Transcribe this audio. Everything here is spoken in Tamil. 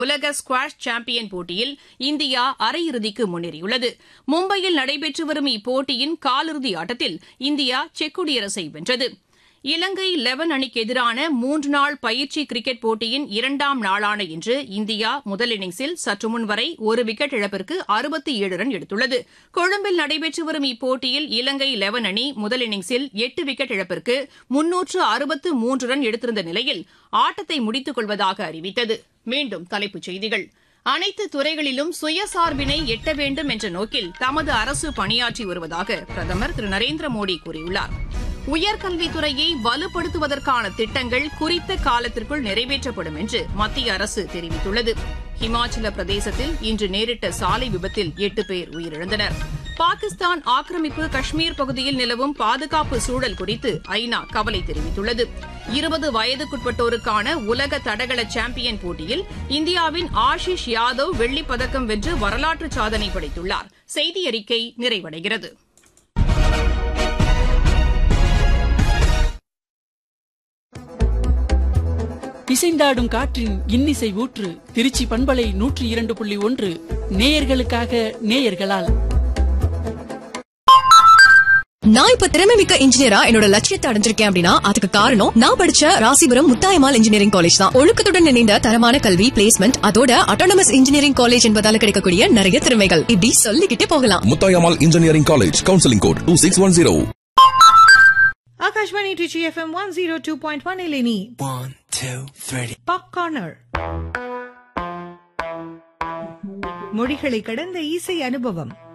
உலக ஸ்குவாஷ் சாம்பியன் போட்டியில் இந்தியா அரையிறுதிக்கு முன்னேறியுள்ளது மும்பையில் நடைபெற்று வரும் இப்போட்டியின் காலிறுதி ஆட்டத்தில் இந்தியா செக் குடியரசை வென்றது இலங்கை லெவன் அணிக்கு எதிரான மூன்று நாள் பயிற்சி கிரிக்கெட் போட்டியின் இரண்டாம் நாளான இன்று இந்தியா முதல் இன்னிங்ஸில் சற்று முன் வரை ஒரு விக்கெட் இழப்பிற்கு அறுபத்தி ஏழு ரன் எடுத்துள்ளது கொழும்பில் நடைபெற்று வரும் இப்போட்டியில் இலங்கை லெவன் அணி முதல் இன்னிங்ஸில் எட்டு விக்கெட் இழப்பிற்கு முன்னூற்று அறுபத்து மூன்று ரன் எடுத்திருந்த நிலையில் ஆட்டத்தை முடித்துக் கொள்வதாக அறிவித்தது மீண்டும் தலைப்புச் செய்திகள் அனைத்து துறைகளிலும் சுயசார்பினை எட்ட வேண்டும் என்ற நோக்கில் தமது அரசு பணியாற்றி வருவதாக பிரதமர் திரு நரேந்திர மோடி கூறியுள்ளார் உயர்கல்வித்துறையை வலுப்படுத்துவதற்கான திட்டங்கள் குறித்த காலத்திற்குள் நிறைவேற்றப்படும் என்று மத்திய அரசு தெரிவித்துள்ளது ஹிமாச்சல பிரதேசத்தில் இன்று நேரிட்ட சாலை விபத்தில் எட்டு பேர் உயிரிழந்தனர் பாகிஸ்தான் ஆக்கிரமிப்பு காஷ்மீர் பகுதியில் நிலவும் பாதுகாப்பு சூழல் குறித்து ஐநா கவலை தெரிவித்துள்ளது இருபது வயதுக்குட்பட்டோருக்கான உலக தடகள சாம்பியன் போட்டியில் இந்தியாவின் ஆஷிஷ் யாதவ் வெள்ளிப் பதக்கம் வென்று வரலாற்று சாதனை படைத்துள்ளார் செய்தி அறிக்கை நிறைவடைகிறது இசைந்தாடும் காற்றின் இன்னிசை ஊற்று திருச்சி பண்பலை நூற்றி இரண்டு புள்ளி ஒன்று நேயர்களுக்காக நேயர்களால் நான் இப்ப திறமை மிக்க இன்ஜினியரா என்னோட லட்சியத்தை அடைஞ்சிருக்கேன் அப்படின்னா அதுக்கு காரணம் நான் படிச்ச ராசிபுரம் முத்தாயமால் இன்ஜினியரிங் காலேஜ் தான் ஒழுக்கத்துடன் இணைந்த தரமான கல்வி பிளேஸ்மெண்ட் அதோட அட்டானமஸ் இன்ஜினியரிங் காலேஜ் என்பதால கிடைக்கக்கூடிய நிறைய திறமைகள் இப்படி சொல்லிக்கிட்டே போகலாம் Muthayammal engineering college counselling code two six one zero Akashvani Trichy FM one zero two point one ಇಲ್ಲಿ One, two, three. Pop corner மொழிகளை கடந்த இசை அனுபவம்